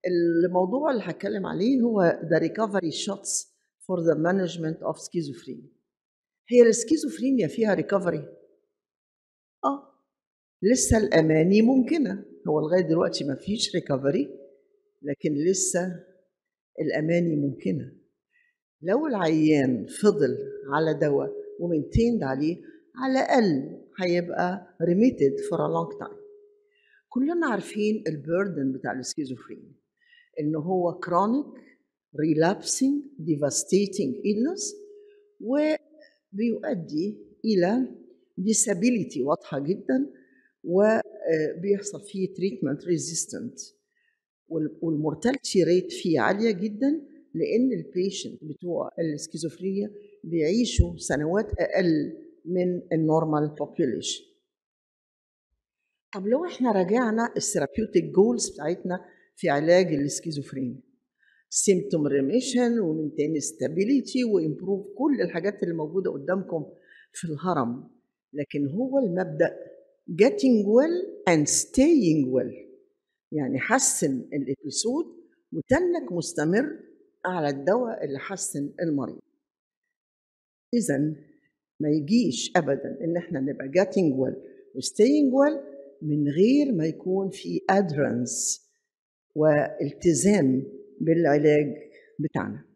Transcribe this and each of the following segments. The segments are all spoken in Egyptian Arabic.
الموضوع اللي هتكلم عليه هو the recovery shots for the management of schizophrenia هي السكيزوفرينيا فيها ريكفري اه لسه الاماني ممكنه هو لغايه دلوقتي ما فيش ريكفري لكن لسه الاماني ممكنه لو العيان فضل على دواء ومنتيند عليه على الاقل هيبقى ريميتد فور ا لونج تايم كلنا عارفين البيردن بتاع السكيزوفرينيا ان هو chronic relapsing devastating illness وبيؤدي الى disability واضحه جدا وبيحصل فيه treatment resistant والمورتاليتي ريت فيه عاليه جدا لان البيشنت بتوع السكيزوفرينيا بيعيشوا سنوات اقل من النورمال population طب لو احنا راجعنا الثيرابيوتيك جولز بتاعتنا في علاج السكيزوفرينيا سيمتوم ريميشن ومينتين ستابيليتي وامبروف كل الحاجات اللي موجوده قدامكم في الهرم لكن هو المبدا getting well and staying well يعني حسن الابيسود وتنك مستمر على الدواء اللي حسن المريض اذا ما يجيش ابدا ان احنا نبقى getting well و staying well من غير ما يكون في adherence والتزام بالعلاج بتاعنا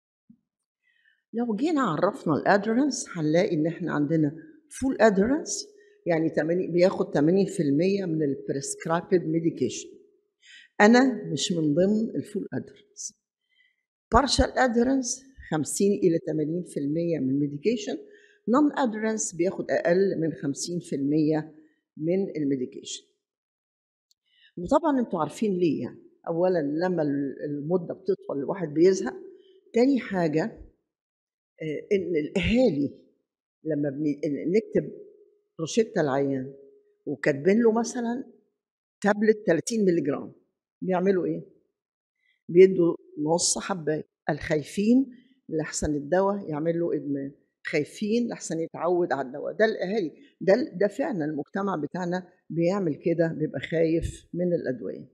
لو جينا عرفنا الادرنس هنلاقي ان احنا عندنا فول ادرنس يعني 80 بياخد 80% من البريسكرايبد ميديكيشن انا مش من ضمن الفول ادرنس بارشال ادرنس 50 الى 80% من الميديكيشن نون ادرنس بياخد اقل من 50% من الميديكيشن وطبعا انتوا عارفين ليه يعني اولا لما المده بتطول الواحد بيزهق تاني حاجه ان الاهالي لما نكتب روشته العيان وكاتبين له مثلا تابلت 30 مللي جرام بيعملوا ايه؟ بيدوا نص حبايه الخايفين لحسن الدواء يعمل له ادمان خايفين لحسن يتعود على الدواء ده الاهالي ده ده فعلا المجتمع بتاعنا بيعمل كده بيبقى خايف من الادويه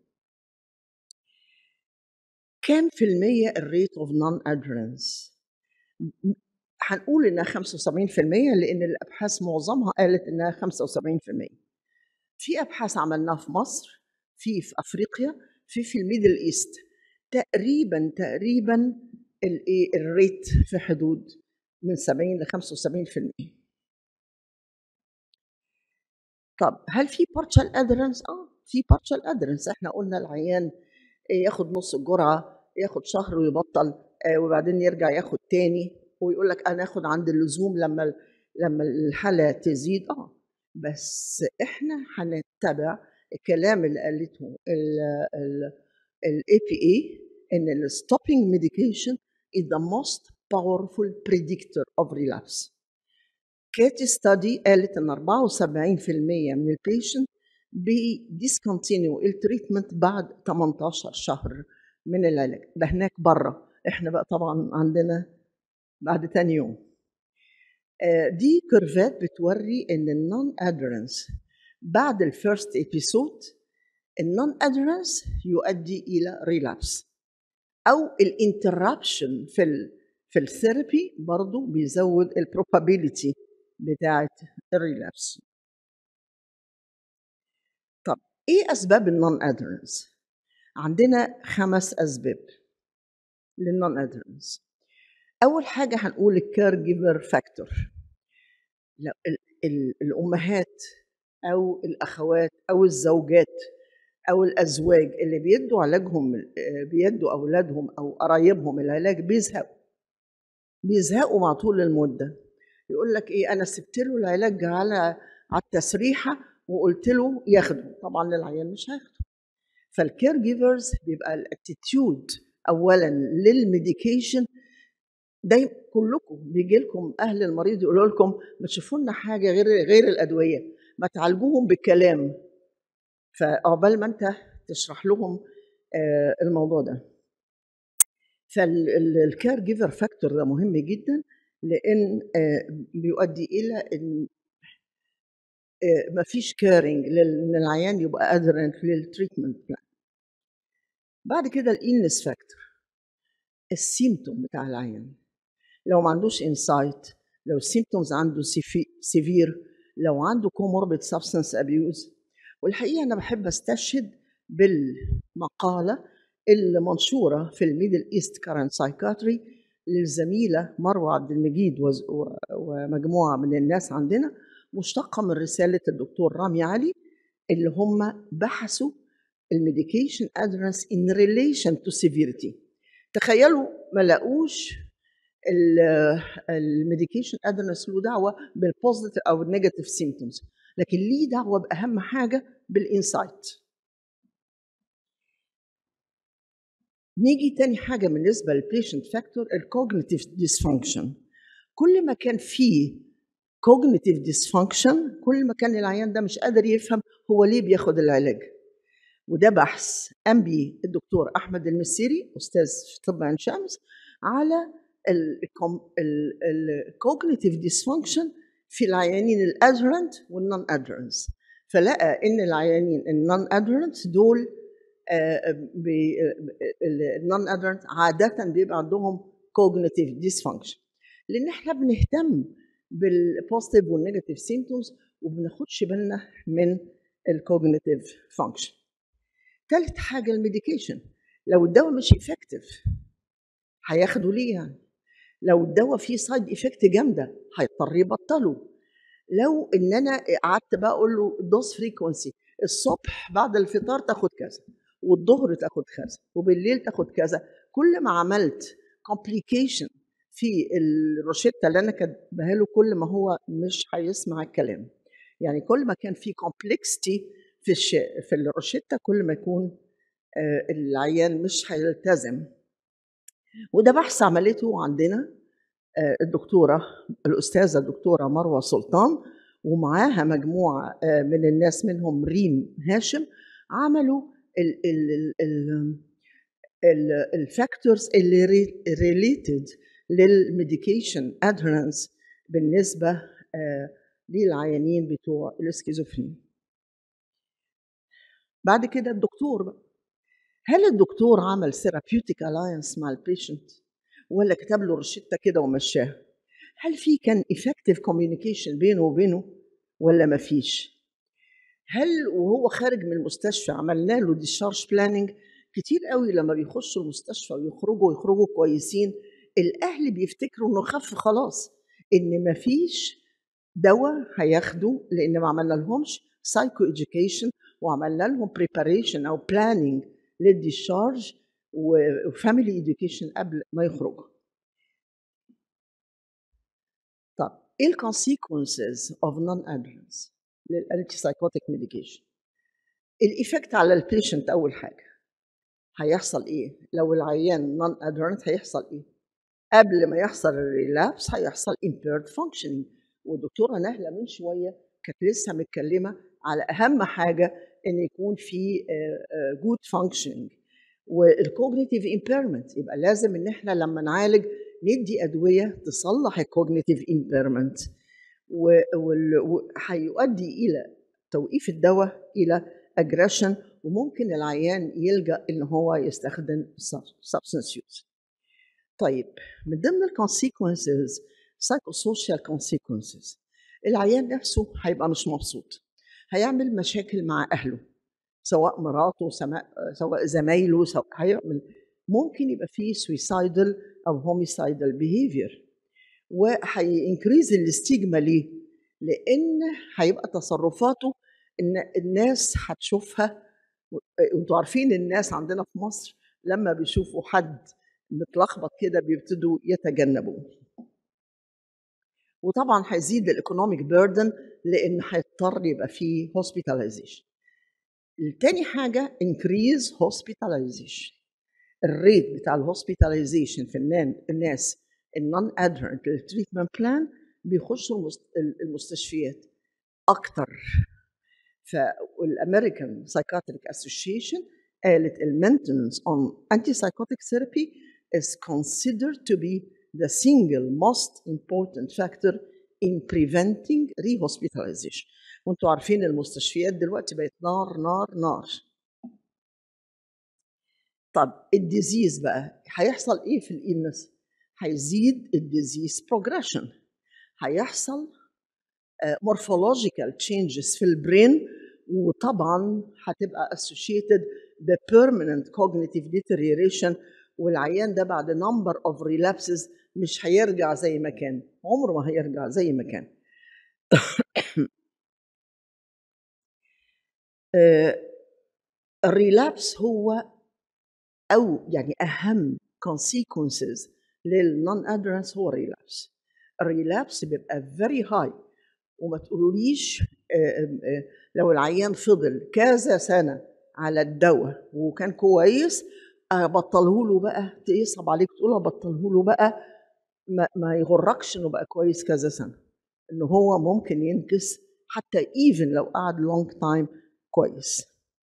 كام في المية الريت اوف نون ادرنس هنقول انها 75% لان الابحاث معظمها قالت انها 75% في ابحاث عملناها في مصر في في افريقيا في في الميدل ايست تقريبا تقريبا الايه الريت في حدود من 70 ل 75% طب هل في بارشال ادرنس؟ اه في بارشال ادرنس احنا قلنا العيان ياخد نص الجرعه ياخد شهر ويبطل آه وبعدين يرجع ياخد تاني ويقول لك انا اخد عند اللزوم لما لما الحاله تزيد اه بس احنا هنتبع الكلام اللي قالته الاي بي اي ان الستوبينج ميديكيشن is the most powerful predictor of relapse. كات ستادي قالت ان 74% من البيشنت بيديسكونتينيو التريتمنت بعد 18 شهر من العلاج ده هناك بره احنا بقى طبعا عندنا بعد تاني يوم دي كيرفات بتوري ان النون ادرنس بعد الفيرست ابيسود النون ادرنس يؤدي الى ريلابس او الانتربشن في ال في الثيرابي برضه بيزود البروبابيليتي بتاعه الريلابس طب ايه اسباب النون ادرنس عندنا خمس اسباب للنون ادرنس اول حاجه هنقول الكير جيفر فاكتور الامهات او الاخوات او الزوجات او الازواج اللي بيدوا علاجهم بيدوا اولادهم او قرايبهم العلاج بيزهقوا بيزهقوا مع طول المده يقول لك ايه انا سبت له العلاج على على التسريحه وقلت له ياخده طبعا العيان مش هياخده فالكير جيفرز بيبقى الاتيتيود اولا للميديكيشن دايما كلكم بيجي لكم اهل المريض يقولوا لكم ما تشوفوا لنا حاجه غير غير الادويه ما تعالجوهم بالكلام فعقبال ما انت تشرح لهم الموضوع ده فالكير جيفر فاكتور ده مهم جدا لان بيؤدي الى ان ما فيش كيرنج لان العيان يبقى قادر للتريتمنت بلان بعد كده الإلنس فاكتور السيمتوم بتاع العيان لو ما عندوش انسايت لو السيمتومز عنده سيفير لو عنده كوموربيد سبستانس ابيوز والحقيقه انا بحب استشهد بالمقاله اللي منشوره في الميدل ايست كارنت سايكاتري للزميله مروه عبد المجيد ومجموعه من الناس عندنا مشتقه من رساله الدكتور رامي علي اللي هم بحثوا الميديكيشن ادرنس ان ريليشن تو سيفيريتي تخيلوا ما لاقوش الميديكيشن ادرنس له دعوه بالبوزيتيف او النيجاتيف سيمتومز لكن ليه دعوه باهم حاجه بالانسايت نيجي تاني حاجه بالنسبه للبيشنت فاكتور الكوجنيتيف ديسفانكشن كل ما كان فيه كوجنيتيف ديسفانكشن كل ما كان العيان ده مش قادر يفهم هو ليه بياخد العلاج وده بحث قام بيه الدكتور احمد المسيري استاذ في طب عين شمس على الكوجنيتيف ديسفانكشن في العيانين الادرنت والنون ادرنس فلقى ان العيانين النون ادرنت دول النون ادرنت عاده بيبقى عندهم كوجنيتيف ديسفانكشن لان احنا بنهتم بالبوزيتيف والنيجاتيف سيمتومز وبناخدش بالنا من الكوجنيتيف فانكشن ثالث حاجه الميديكيشن لو الدواء مش افكتيف هياخدوا ليه يعني لو الدواء فيه سايد افكت جامده هيضطر يبطله لو ان انا قعدت بقى اقول له دوز فريكونسي الصبح بعد الفطار تاخد كذا والظهر تاخد كذا وبالليل تاخد كذا كل ما عملت كومبليكيشن في الروشته اللي انا كاتباها له كل ما هو مش هيسمع الكلام يعني كل ما كان في كومبلكستي في الش... في الروشته كل ما يكون العيان مش هيلتزم وده بحث عملته عندنا الدكتوره الاستاذه الدكتوره مروه سلطان ومعاها مجموعه من الناس منهم ريم هاشم عملوا الفاكتورز اللي ريليتد للميديكيشن ادهرنس بالنسبه للعيانين بتوع الاسكيزوفرينيا بعد كده الدكتور بقى هل الدكتور عمل ثيرابيوتيك الاينس مع البيشنت ولا كتب له روشته كده ومشاها هل في كان افكتيف كوميونيكيشن بينه وبينه ولا ما فيش هل وهو خارج من المستشفى عملنا له ديشارج بلاننج كتير قوي لما بيخشوا المستشفى ويخرجوا يخرجوا كويسين الاهل بيفتكروا انه خف خلاص ان ما فيش دواء هياخدوا لان ما عملنا لهمش سايكو education وعملنا لهم بريباريشن او بلاننج للديشارج وفاميلي education قبل ما يخرجوا طب ايه الكونسيكونسز اوف نون ادرنس للانتي سايكوتيك ميديكيشن الايفكت على البيشنت اول حاجه هيحصل ايه لو العيان نون ادرنت هيحصل ايه قبل ما يحصل الريلابس هيحصل impaired functioning ودكتوره نهله من شويه كانت لسه متكلمه على اهم حاجه ان يكون في جود فانكشننج والكوجنيتيف امبيرمنت يبقى لازم ان احنا لما نعالج ندي ادويه تصلح الكوجنيتيف امبيرمنت وهيؤدي الى توقيف الدواء الى اجريشن وممكن العيان يلجا ان هو يستخدم substance use طيب من ضمن الكونسيكونسز سايكو سوشيال كونسيكونسز العيان نفسه هيبقى مش مبسوط هيعمل مشاكل مع اهله سواء مراته سواء زمايله سواء هيعمل ممكن يبقى فيه سويسايدال او هوميسايدال بيهيفير وهينكريز الاستيجما ليه؟ لان هيبقى تصرفاته ان الناس هتشوفها وانتوا عارفين الناس عندنا في مصر لما بيشوفوا حد متلخبط كده بيبتدوا يتجنبوه وطبعا هيزيد الايكونوميك بيردن لان هيضطر يبقى فيه هوسبيتاليزيشن التاني حاجه انكريز هوسبيتاليزيشن الريت بتاع الهوسبيتاليزيشن في الناس النون ادهرنت للتريتمنت بلان بيخشوا المستشفيات اكتر فالامريكان سايكاتريك اسوشيشن قالت المينتنس on antipsychotic therapy is considered to be the single most important factor in preventing rehospitalization وانتوا عارفين المستشفيات دلوقتي بقت نار نار نار طب الديزيز بقى هيحصل ايه في الإلنس؟ هيزيد الديزيز بروجريشن هيحصل مورفولوجيكال تشينجز في البرين وطبعا هتبقى associated ب permanent cognitive deterioration والعيان ده بعد number of relapses مش هيرجع زي ما كان عمره ما هيرجع زي ما كان الريلابس هو او يعني اهم consequences للنون ادرنس هو الريلابس الريلابس بيبقى very high وما تقولوليش لو العيان فضل كذا سنه على الدواء وكان كويس بطله له بقى يصعب عليك تقول بطله له بقى ما, ما يغركش انه بقى كويس كذا سنه ان هو ممكن ينكس حتى ايفن لو قعد لونج تايم كويس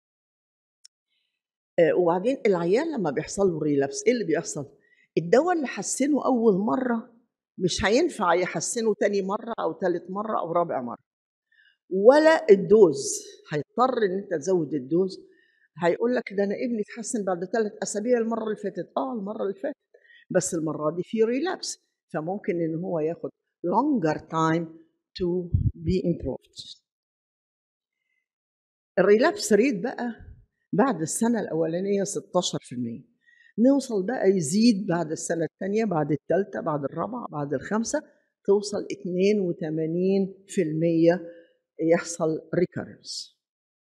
وبعدين العيان لما بيحصل له ريلابس ايه اللي بيحصل الدواء اللي حسنه اول مره مش هينفع يحسنه تاني مره او تالت مره او رابع مره ولا الدوز هيضطر ان انت تزود الدوز هيقول لك ده انا ابني اتحسن بعد ثلاث اسابيع المره اللي فاتت اه المره اللي فاتت بس المره دي في ريلابس فممكن ان هو ياخد longer time to be improved الريلابس ريت بقى بعد السنه الاولانيه 16% نوصل بقى يزيد بعد السنه الثانيه بعد الثالثه بعد الرابعه بعد الخامسه توصل 82% يحصل ريكارنس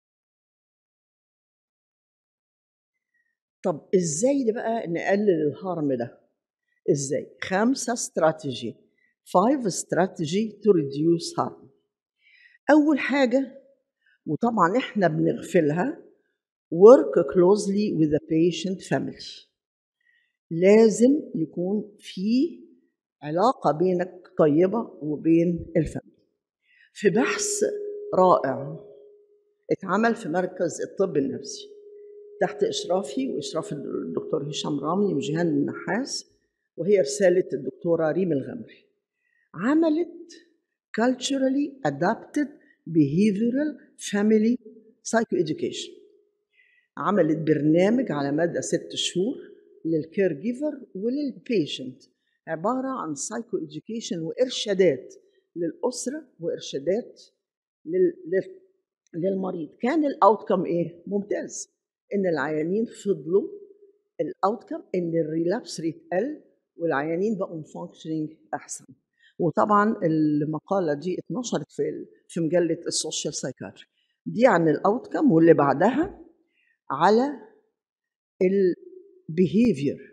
طب ازاي ده بقى نقلل الهرم ده ازاي خمسه استراتيجي five strategy to reduce harm اول حاجه وطبعا احنا بنغفلها work closely with the patient family لازم يكون في علاقة بينك طيبة وبين الفاميلي في بحث رائع اتعمل في مركز الطب النفسي تحت إشرافي وإشراف الدكتور هشام رامي وجيهان النحاس وهي رسالة الدكتورة ريم الغمري عملت culturally adapted behavioral family psychoeducation عملت برنامج على مدى ست شهور للكير جيفر وللبيشنت عبارة عن سايكو education وإرشادات للأسرة وإرشادات لل... لل... للمريض كان الأوتكم إيه؟ ممتاز إن العيانين فضلوا الأوتكم إن الريلابس ريت قل والعيانين بقوا فانكشنينج أحسن وطبعا المقالة دي اتنشرت في في مجلة السوشيال سايكاتري دي عن الأوتكم واللي بعدها على البيهيفير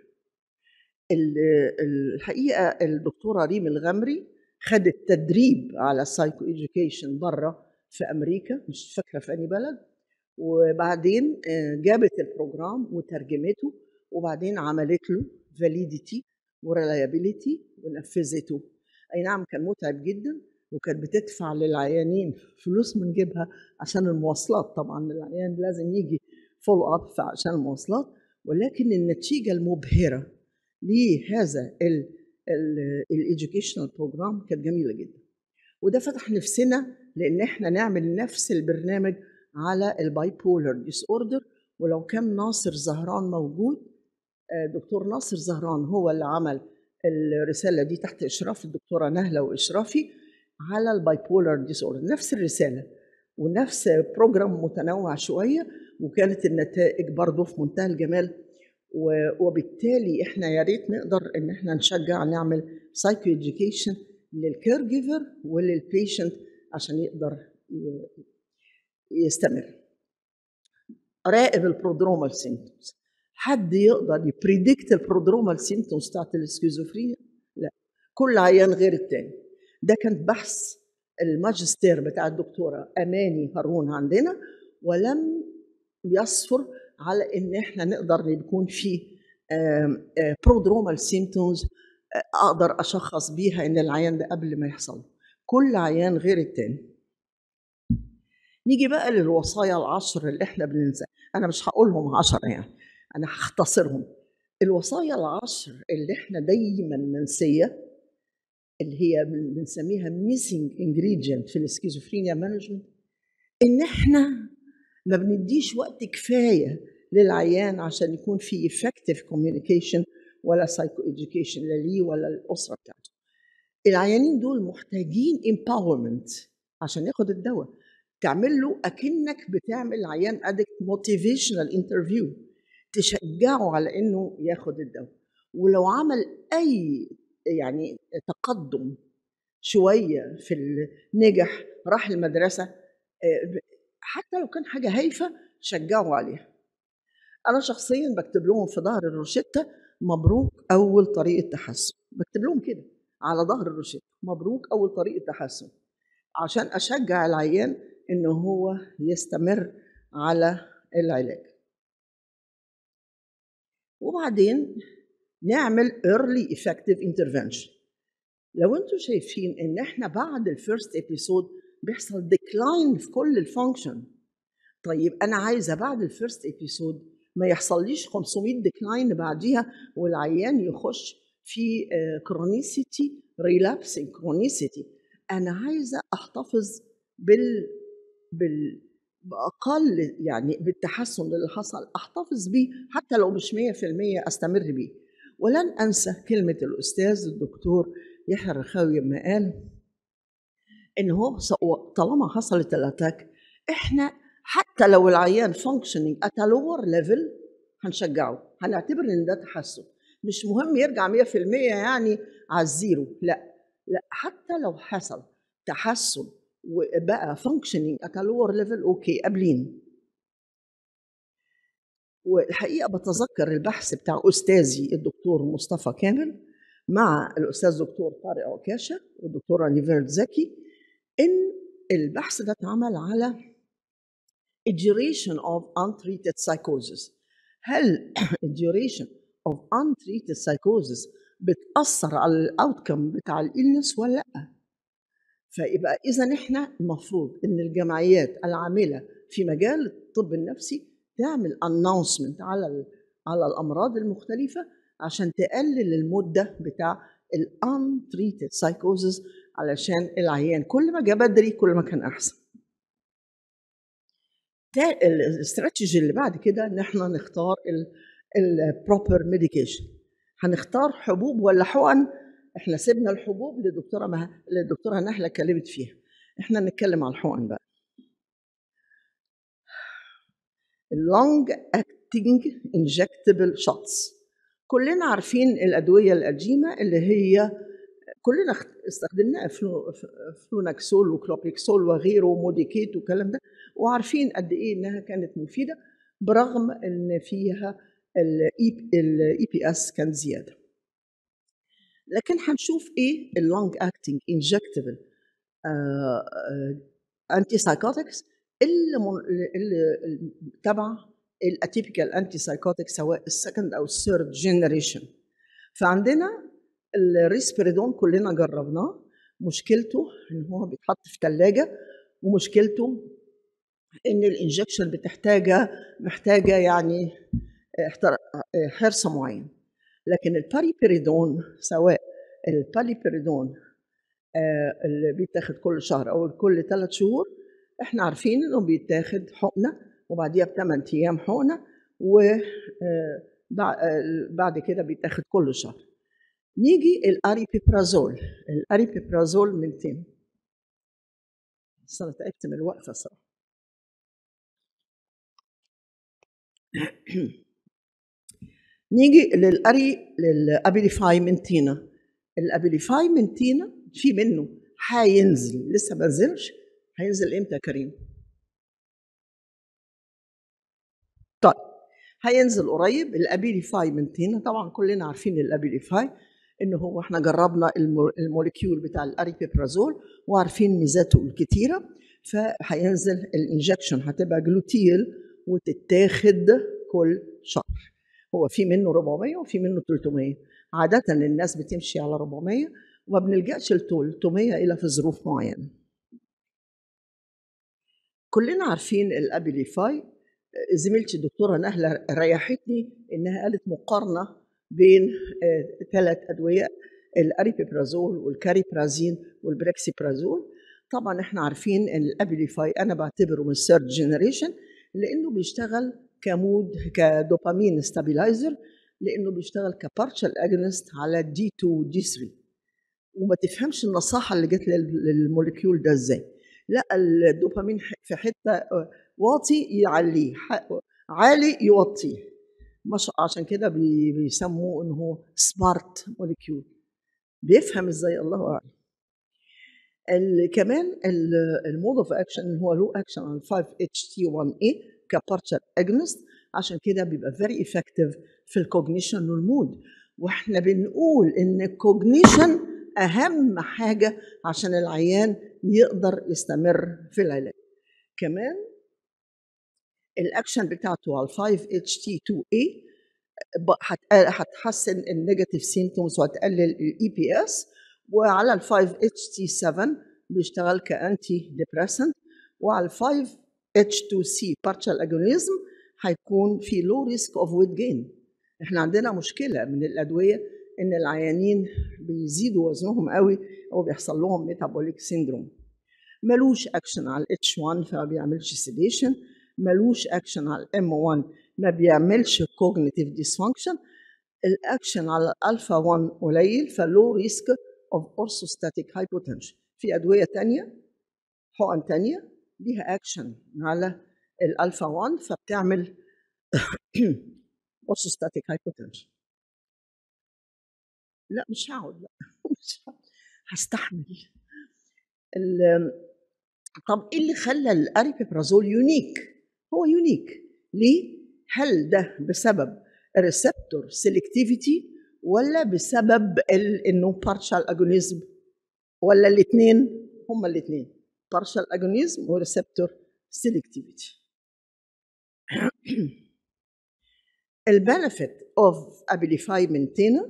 الحقيقه الدكتوره ريم الغمري خدت تدريب على السايكو ايديوكيشن بره في امريكا مش فاكره في اي بلد وبعدين جابت البروجرام وترجمته وبعدين عملت له فاليديتي وريلايبيليتي ونفذته اي نعم كان متعب جدا وكانت بتدفع للعيانين فلوس من جيبها عشان المواصلات طبعا العيان لازم يجي فولو اب عشان المواصلات ولكن النتيجه المبهره لهذا الايديوكيشنال بروجرام كانت جميله جدا وده فتح نفسنا لان احنا نعمل نفس البرنامج على الباي بولر ديس اوردر ولو كان ناصر زهران موجود دكتور ناصر زهران هو اللي عمل الرساله دي تحت اشراف الدكتوره نهله واشرافي على الباي بولر ديس اوردر نفس الرساله ونفس بروجرام متنوع شويه وكانت النتائج برضه في منتهى الجمال وبالتالي احنا يا ريت نقدر ان احنا نشجع نعمل سايكو اديوكيشن للكير جيفر وللبيشنت عشان يقدر يستمر راقب البرودرومال سيمتومز حد يقدر يبريدكت البرودرومال سيمتومز بتاعت السكيزوفرينيا لا كل عيان غير التاني ده كان بحث الماجستير بتاع الدكتوره اماني هارون عندنا ولم يصفر على ان احنا نقدر يكون في برودرومال سيمتومز اقدر اشخص بيها ان العيان ده قبل ما يحصل كل عيان غير التاني نيجي بقى للوصايا العشر اللي احنا بننسى انا مش هقولهم عشرة يعني انا هختصرهم الوصايا العشر اللي احنا دايما منسيه اللي هي بنسميها ميسنج انجريدينت في السكيزوفرينيا مانجمنت ان احنا ما بنديش وقت كفايه للعيان عشان يكون في effective communication ولا psycho education لا ليه ولا الاسره بتاعته العيانين دول محتاجين empowerment عشان ياخد الدواء تعمل له اكنك بتعمل عيان ادكت موتيفيشنال انترفيو تشجعه على انه ياخد الدواء ولو عمل اي يعني تقدم شويه في النجح راح المدرسه آه، حتى لو كان حاجه هايفه شجعوا عليها انا شخصيا بكتب لهم في ظهر الروشته مبروك اول طريقه تحسن بكتب لهم كده على ظهر الروشته مبروك اول طريقه تحسن عشان اشجع العيان ان هو يستمر على العلاج وبعدين نعمل early effective intervention لو انتم شايفين ان احنا بعد الفيرست ابيسود بيحصل ديكلاين في كل الفانكشن طيب انا عايزه بعد الفيرست ابيسود ما يحصليش 500 ديكلاين بعديها والعيان يخش في كرونيسيتي ريلابسنج كرونيسيتي انا عايزه احتفظ بال بال باقل يعني بالتحسن اللي حصل احتفظ بيه حتى لو مش 100% استمر بيه ولن انسى كلمه الاستاذ الدكتور يحيى الرخاوي لما قال ان هو طالما حصلت الاتاك احنا حتى لو العيان فانكشنينج ات لور ليفل هنشجعه هنعتبر ان ده تحسن مش مهم يرجع 100% يعني على الزيرو لا لا حتى لو حصل تحسن وبقى فانكشنينج ات لور ليفل اوكي قابلين والحقيقه بتذكر البحث بتاع استاذي الدكتور مصطفى كامل مع الاستاذ دكتور طارق عكاشه والدكتوره نيفيرد زكي ان البحث ده اتعمل على duration of untreated psychosis هل duration of untreated psychosis بتأثر على الاوتكم بتاع الإلنس ولا لا؟ فيبقى إذا إحنا المفروض إن الجمعيات العاملة في مجال الطب النفسي تعمل announcement على على الأمراض المختلفة عشان تقلل المدة بتاع ال untreated psychosis علشان العيان كل ما جه بدري كل ما كان أحسن. الاستراتيجي اللي بعد كده ان احنا نختار البروبر ميديكيشن هنختار حبوب ولا حقن احنا سيبنا الحبوب للدكتوره مه... للدكتوره نهله اتكلمت فيها احنا نتكلم على الحقن بقى اللونج اكتنج انجكتبل شوتس كلنا عارفين الادويه القديمه اللي هي كلنا استخدمناها فلوناكسول وكلوبيكسول وغيره وموديكيت والكلام ده وعارفين قد ايه انها كانت مفيده برغم ان فيها الاي بي اس كان زياده لكن هنشوف ايه اللونج اكتنج انجكتبل انتي سايكوتكس اللي اللي تبع الاتيبيكال انتي سايكوتكس سواء السكند او الثيرد جنريشن فعندنا الريسبيريدون كلنا جربناه مشكلته ان هو بيتحط في ثلاجه ومشكلته ان الانجكشن بتحتاجه محتاجه يعني حرص معين لكن الباريبيريدون سواء الباليبيريدون اللي بيتاخد كل شهر او كل ثلاث شهور احنا عارفين انه بيتاخد حقنه وبعديها بثمان ايام حقنه وبعد كده بيتاخد كل شهر نيجي الاريبيبرازول الاريبيبرازول من تين بس انا تعبت من الوقفه صراحه نيجي للاري للابيليفاي منتينا الابيليفاي منتينا في منه هينزل لسه ما نزلش هينزل امتى يا كريم؟ طيب هينزل قريب الابيليفاي منتينا طبعا كلنا عارفين الابيليفاي ان هو احنا جربنا الموليكيول بتاع الاريبيبرازول وعارفين ميزاته الكتيره فهينزل الانجكشن هتبقى جلوتيل وتتاخد كل شهر هو في منه 400 وفي منه 300 عادة الناس بتمشي على 400 وما بنلجأش ل 300 إلا في ظروف معينة كلنا عارفين الابيليفاي زميلتي الدكتورة نهلة ريحتني إنها قالت مقارنة بين ثلاث أدوية الأريبيبرازول والكاريبرازين والبريكسيبرازول طبعا احنا عارفين ان الابيليفاي انا بعتبره من الثيرد جنريشن لانه بيشتغل كمود كدوبامين ستابيلايزر لانه بيشتغل كبارشال اجنست على دي 2 دي 3 وما تفهمش النصاحه اللي جت للموليكيول ده ازاي لا الدوبامين في حته واطي يعليه عالي يوطيه مش عشان كده بيسموه انه هو سمارت موليكيول بيفهم ازاي الله اعلم كمان المود اوف اكشن هو له اكشن على 5 اتش تي 1 اي كبارشال اجنست عشان كده بيبقى فيري افكتيف في الكوجنيشن والمود واحنا بنقول ان الكوجنيشن اهم حاجه عشان العيان يقدر يستمر في العلاج كمان الاكشن بتاعته على 5 اتش تي 2 اي هتحسن النيجاتيف سيمتومز وهتقلل الاي بي اس وعلى ال 5 اتش تي 7 بيشتغل كانتي ديبريسنت وعلى ال 5 اتش 2 سي بارشال اجونيزم هيكون في لو ريسك اوف ويت جين احنا عندنا مشكله من الادويه ان العيانين بيزيدوا وزنهم قوي او بيحصل لهم ميتابوليك سيندروم ملوش اكشن على الاتش 1 فما بيعملش سيديشن ملوش اكشن على الام 1 ما بيعملش كوجنيتيف ديسفانكشن الاكشن على الالفا 1 قليل فلو ريسك اوف اورثوستاتيك هايبوتنشن في ادويه تانية حقن تانية ليها اكشن على الالفا 1 فبتعمل اورثوستاتيك هايبوتنشن لا مش هقعد لا مش هقعد. هستحمل طب ايه اللي خلى الاريبيبرازول يونيك هو يونيك ليه هل ده بسبب الريسبتور سيلكتيفيتي ولا بسبب انه بارشال اجونيزم ولا الاثنين هما الاثنين بارشال اجونيزم وريسبتور سيلكتيفيتي البنفيت اوف ابيليفاي مينتينا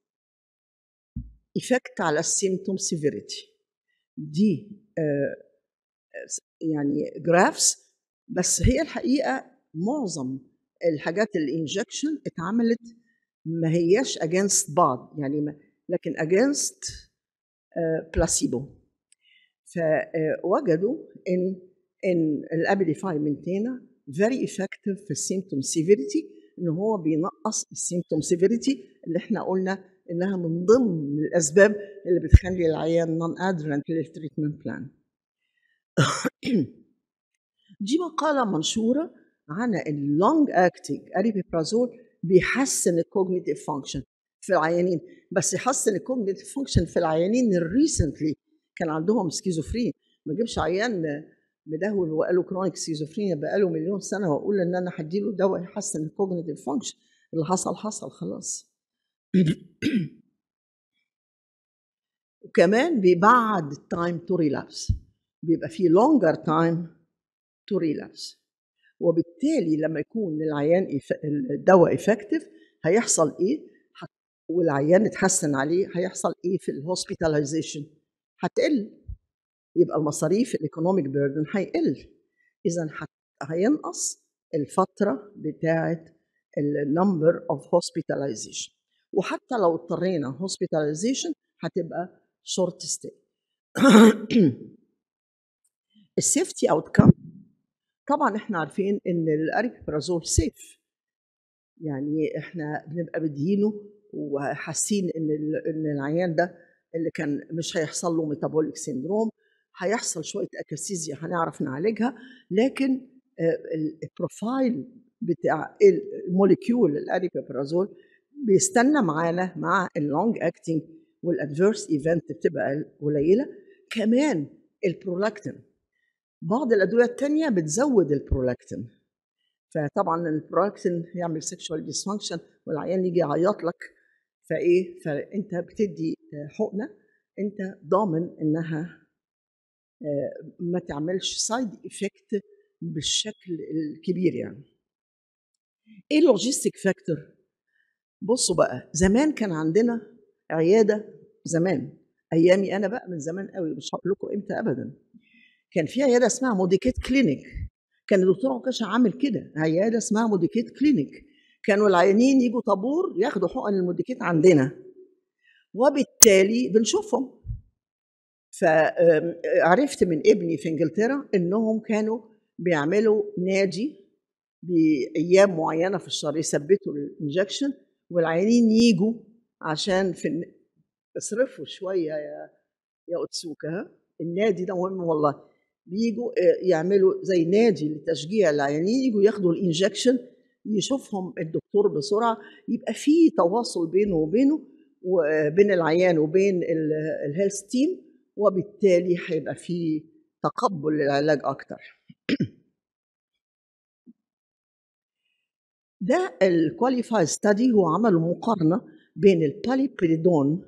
ايفكت على السيمتوم سيفيريتي دي آه يعني جرافس بس هي الحقيقه معظم الحاجات الانجكشن اتعملت ما هياش اجينست بعض يعني ما لكن اجينست بلاسيبو فوجدوا ان ان الابيليفاي مينتينا فيري افكتيف في السيمتوم سيفيريتي ان هو بينقص السيمتوم سيفيريتي اللي احنا قلنا انها من ضمن الاسباب اللي بتخلي العيان نون ادرنت للتريتمنت بلان دي مقاله منشوره عن اللونج اكتنج اريبيبرازول بيحسن الكوجنيتيف فانكشن في العيانين بس يحسن الكوجنيتيف فانكشن في العيانين الريسنتلي كان عندهم سكيزوفرين ما اجيبش عيان مدهول وقالوا كرونيك سكيزوفرينيا بقاله مليون سنه واقول ان انا هديله دواء يحسن الكوجنيتيف فانكشن اللي حصل حصل خلاص وكمان بيبعد التايم تو ريلابس بيبقى في لونجر تايم تو ريلابس وبالتالي لما يكون العيان الدواء افكتيف هيحصل ايه والعيان اتحسن عليه هيحصل ايه في الهوسبيتاليزيشن هتقل يبقى المصاريف الايكونوميك بيردن هيقل اذا هينقص الفتره بتاعه النمبر اوف هوسبيتاليزيشن وحتى لو اضطرينا هوسبيتاليزيشن هتبقى شورت ستي السيفتي اوت كم طبعا احنا عارفين ان الاريبرازول سيف يعني احنا بنبقى بدينه وحاسين ان ان العيان ده اللي كان مش هيحصل له ميتابوليك سيندروم هيحصل شويه اكاسيزيا هنعرف نعالجها لكن البروفايل بتاع الموليكيول الاريبيبرازول بيستنى معانا مع اللونج اكتنج والادفيرس ايفنت بتبقى قليله كمان البرولاكتين بعض الادويه الثانيه بتزود البرولاكتين فطبعا البرولاكتين يعمل سيكشوال ديسفانكشن والعيان يجي يعيط لك فايه فانت بتدي حقنه انت ضامن انها ما تعملش سايد افكت بالشكل الكبير يعني ايه اللوجيستيك فاكتور بصوا بقى زمان كان عندنا عياده زمان ايامي انا بقى من زمان قوي مش هقول لكم امتى ابدا كان في عياده اسمها موديكيت كلينيك كان الدكتور عكاشة عامل كده عياده اسمها موديكيت كلينيك كانوا العيانين يجوا طابور ياخدوا حقن الموديكيت عندنا وبالتالي بنشوفهم فعرفت من ابني في انجلترا انهم كانوا بيعملوا نادي بايام معينه في الشهر يثبتوا الانجكشن والعيانين يجوا عشان في الن- اصرفوا شويه يا يا اوتسوكا ها النادي ده مهم والله بيجوا آه، يعملوا زي نادي لتشجيع العيانين يجوا ياخدوا الانجكشن يشوفهم الدكتور بسرعه يبقى في تواصل بينه وبينه وبين العيان وبين الهيلث تيم وبالتالي هيبقى في تقبل للعلاج اكتر ده الكواليفاي ستادي هو عمل مقارنه بين الباليبريدون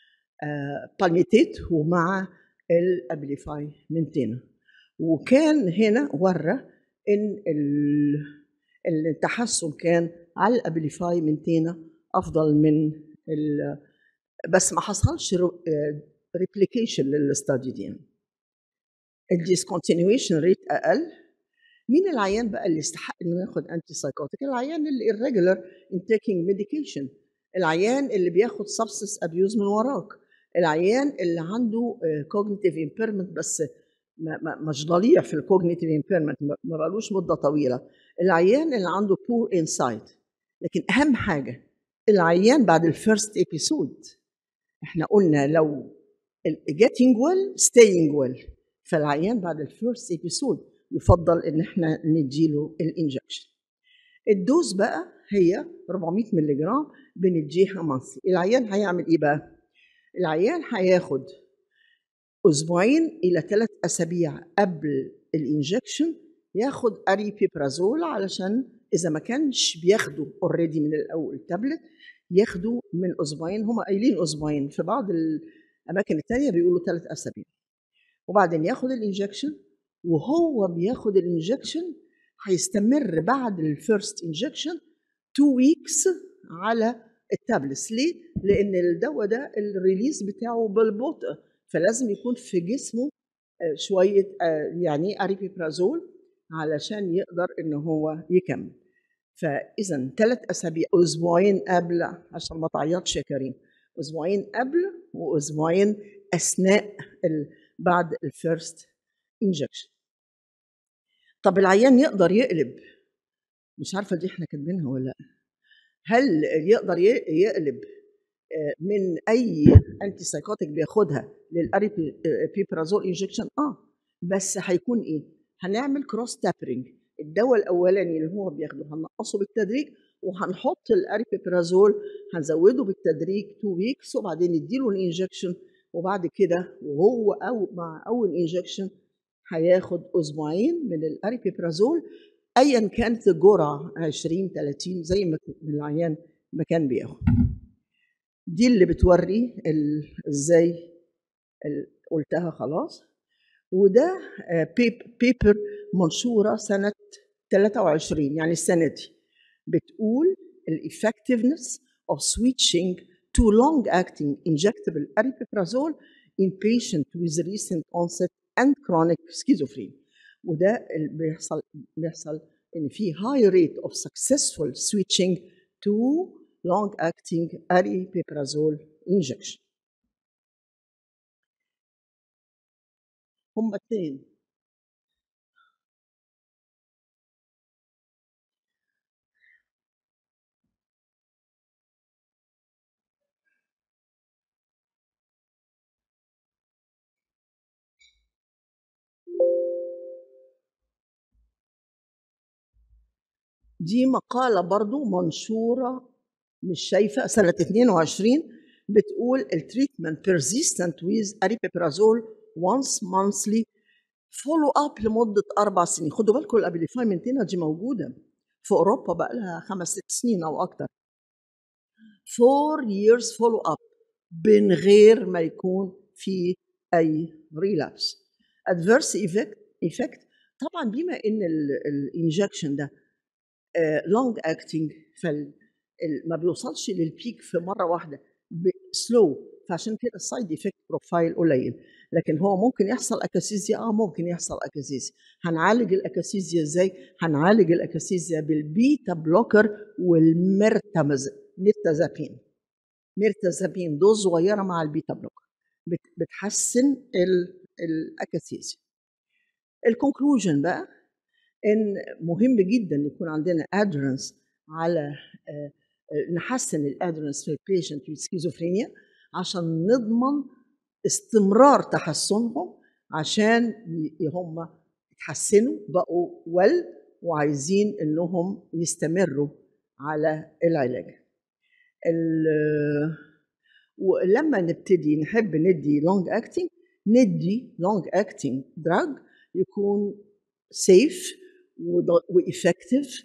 بالميتيت ومع الابليفاي منتينا وكان هنا ورى ان ال- التحسن كان على الابليفاي منتينا افضل من ال- بس ما حصلش ريبليكيشن للستادي دي الديسكونتينيويشن ريت اقل مين العيان بقى اللي يستحق انه ياخد انتي سايكوتيك العيان اللي irregular in taking medication العيان اللي بياخد substance abuse من وراك العيان اللي عنده آه، cognitive impairment بس ما ما مش ضليع في الكوجنيتيف impairment ما ما بقالوش مده طويله العيان اللي عنده poor insight لكن اهم حاجه العيان بعد الفيرست ابيسود احنا قلنا لو ال- getting well staying well فالعيان بعد الفيرست ابيسود يفضل ان احنا نديله الانجكشن الدوز بقى هي 400 مللي جرام بنديها مانثلي العيان هيعمل ايه بقى العيان هياخد اسبوعين الى ثلاث اسابيع قبل الانجكشن ياخد اريبيبرازول علشان اذا ما كانش بياخده اوريدي من الاول تابلت ياخده من اسبوعين هم قايلين اسبوعين في بعض الاماكن الثانيه بيقولوا ثلاث اسابيع وبعدين ياخد الانجكشن وهو بياخد الانجكشن هيستمر بعد الفيرست انجكشن 2 ويكس على التابلتس ليه؟ لان الدواء ده الريليز بتاعه بالبطء فلازم يكون في جسمه آه، شويه آه، يعني اريبيبرازول علشان يقدر ان هو يكمل فاذا ثلاث اسابيع اسبوعين قبل عشان ما تعيطش يا كريم اسبوعين قبل واسبوعين اثناء ال- بعد الفيرست انجكشن طب العيان يقدر يقلب مش عارفه دي احنا كاتبينها ولا لا هل يقدر ي- يقلب آه، من اي انتي سايكوتيك بياخدها للاريبيبرازول انجكشن اه بس هيكون ايه هنعمل كروس تابرنج الدواء الاولاني اللي هو بياخده هنقصه بالتدريج وهنحط الاريبيبرازول هنزوده بالتدريج 2 ويكس وبعدين نديله الانجكشن وبعد كده وهو او مع اول انجكشن هياخد اسبوعين من الاريبيبرازول ايا كانت الجرعه 20 30 زي ما العيان ما كان بياخد دي اللي بتوري ال- ازاي ال- قلتها خلاص وده آه، بيب- بيبر منشوره سنه 23 يعني السنه دي بتقول الeffectiveness of switching to long-acting injectable aripiprazole in patients with recent onset and chronic schizophrenia وده اللي بيحصل بيحصل ان في high rate of successful switching to long-acting aripiprazole injection هم اتنين دي مقالة برضو منشورة مش شايفة سنة 22 بتقول التريتمنت persistent with aripiprazole once monthly فولو اب لمدة أربع سنين خدوا بالكم الأبيليفاي منتينا دي موجودة في أوروبا بقى لها خمس ست سنين أو أكتر فور years فولو اب من غير ما يكون في أي ريلابس adverse effect effect طبعا بما ان الانجكشن ده لونج اكتنج فما بيوصلش للبيك في مره واحده سلو فعشان كده السايد افكت بروفايل قليل لكن هو ممكن يحصل اكاسيزيا اه ممكن يحصل اكاسيزيا هنعالج الاكاسيزيا ازاي هنعالج الاكاسيزيا بالبيتا بلوكر والميرتازابين ميرتازابين دوز صغيره مع البيتا بلوكر بت- بتحسن ال- الاكاسيزيا الكونكلوجن بقى ان مهم جدا يكون عندنا ادرنس على آه، آه، نحسن الادرنس في البيشنت في السكيزوفرينيا عشان نضمن استمرار تحسنهم عشان ي- هم يتحسنوا بقوا ول وعايزين انهم يستمروا على العلاج ال- ولما نبتدي نحب ندي لونج اكتنج ندي لونج اكتنج دراج يكون سيف وافكتيف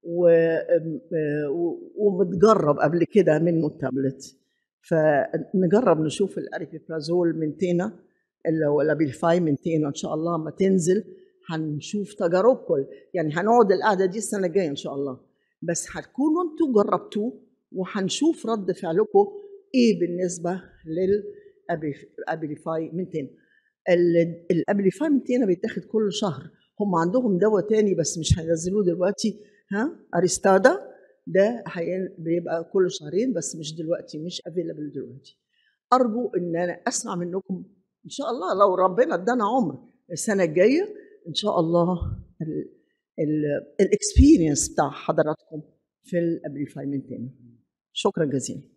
ومتجرب قبل كده منه التابلت فنجرب نشوف الاريبيبرازول من تينا اللي هو الابيلفاي من تينا ان شاء الله لما تنزل هنشوف تجاربكم يعني هنقعد القعده دي السنه الجايه ان شاء الله بس هتكونوا انتوا جربتوه وهنشوف رد فعلكم ايه بالنسبه للابيليفاي من تينا ال- الابيليفاي من تينا بيتاخد كل شهر هم عندهم دواء تاني بس مش هينزلوه دلوقتي ها اريستادا ده هي- بيبقى كل شهرين بس مش دلوقتي مش افيلابل دلوقتي ارجو ان انا اسمع منكم ان شاء الله لو ربنا ادانا عمر السنه الجايه ان شاء الله الاكسبيرينس بتاع حضراتكم في الابريفاي من تاني شكرا جزيلا